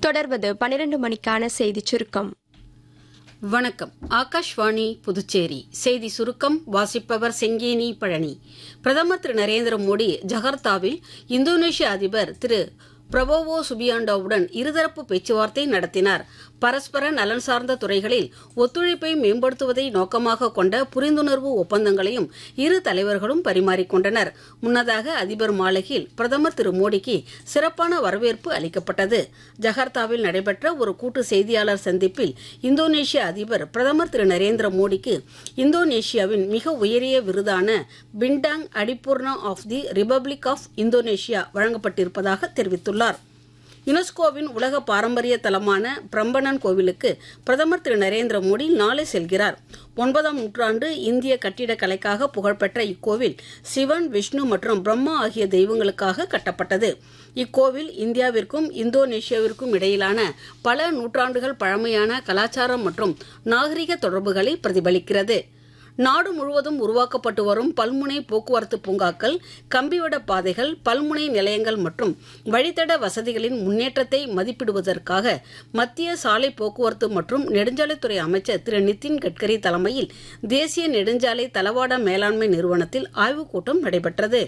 தொடர்வது பனிரெண்டு மணிக்கான செய்திச் சுருக்கம் வணக்கம் ஆகாஷ்வாணி புதுச்சேரி செய்தி சுருக்கம் வாசிப்பவர் செங்கேனி பழனி பிரதமர் திரு நரேந்திர மோடி ஜகர்த்தாவில் இந்தோனேஷிய அதிபர் திரு பிரபோவோ சுபியாண்டோவுடன் இருதரப்பு பேச்சுவார்த்தை நடத்தினார் பரஸ்பர நலன் சார்ந்த துறைகளில் ஒத்துழைப்பை மேம்படுத்துவதை நோக்கமாக கொண்ட புரிந்துணர்வு ஒப்பந்தங்களையும் இரு தலைவர்களும் பரிமாறிக்கொண்டனர் முன்னதாக அதிபர் மாளிகையில் பிரதமர் திரு மோடிக்கு சிறப்பான வரவேற்பு அளிக்கப்பட்டது ஜகார்த்தாவில் நடைபெற்ற ஒரு கூட்டு செய்தியாளர் சந்திப்பில் இந்தோனேஷிய அதிபர் பிரதமர் திரு நரேந்திர மோடிக்கு இந்தோனேஷியாவின் மிக உயரிய விருதான Bintang Adipurna of the Republic of Indonesia வழங்கப்பட்டிருப்பதாக தெரிவித்துள்ளார் யுனெஸ்கோவின் உலக பாரம்பரிய தலமான பிரம்பனன் கோவிலுக்கு பிரதமர் திரு நரேந்திர மோடி நாளை செல்கிறார் ஒன்பதாம் நூற்றாண்டு இந்திய கட்டிடக்கலைக்காக புகழ்பெற்ற இக்கோவில் சிவன் விஷ்ணு மற்றும் பிரம்மா ஆகிய தெய்வங்களுக்காக கட்டப்பட்டது இக்கோவில் இந்தியாவிற்கும் இந்தோனேஷியாவிற்கும் இடையிலான பல நூற்றாண்டுகள் பழமையான கலாச்சாரம் மற்றும் நாகரிக தொடர்புகளை பிரதிபலிக்கிறது நாடு முழுவதும் உருவாக்கப்பட்டு வரும் பல்முனை போக்குவரத்து பூங்காக்கள் கம்பிவட பாதைகள் பல்முனை நிலையங்கள் மற்றும் வழித்தட வசதிகளின் முன்னேற்றத்தை மதிப்பிடுவதற்காக மத்திய சாலை போக்குவரத்து மற்றும் நெடுஞ்சாலைத்துறை அமைச்சர் திரு நிதின் கட்கரி தலைமையில் தேசிய நெடுஞ்சாலை தளவாட மேலாண்மை நிறுவனத்தில் ஆய்வுக் கூட்டம் நடைபெற்றது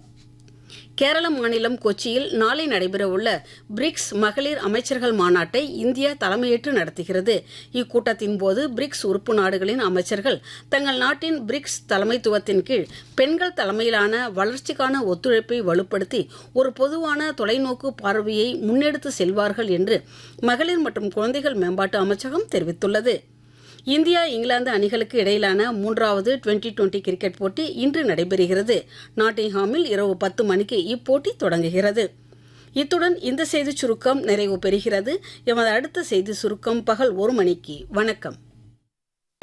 கேரள மாநிலம் கொச்சியில் நாளை நடைபெறவுள்ள பிரிக்ஸ் மகளிர் அமைச்சர்கள் மாநாட்டை இந்தியா தலைமையேற்று நடத்துகிறது இக்கூட்டத்தின் போது பிரிக்ஸ் உறுப்பு நாடுகளின் அமைச்சர்கள் தங்கள் நாட்டின் பிரிக்ஸ் தலைமைத்துவத்தின் கீழ் பெண்கள் தலைமையிலான வளர்ச்சிக்கான ஒத்துழைப்பை வலுப்படுத்தி ஒரு பொதுவான தொலைநோக்கு பார்வையை முன்னெடுத்து செல்வார்கள் என்று மகளிர் மற்றும் குழந்தைகள் மேம்பாட்டு அமைச்சகம் தெரிவித்துள்ளது இந்தியா இங்கிலாந்து அணிகளுக்கு இடையிலான மூன்றாவது டுவெண்டி டுவெண்டி கிரிக்கெட் போட்டி இன்று நடைபெறுகிறது நாட்டிங்ஹாமில் இரவு பத்து மணிக்கு இப்போட்டி தொடங்குகிறது இத்துடன் இந்த செய்திச் சுருக்கம் நிறைவு பெறுகிறது எமது அடுத்த செய்தி சுருக்கம் பகல் ஒரு மணிக்கு வணக்கம்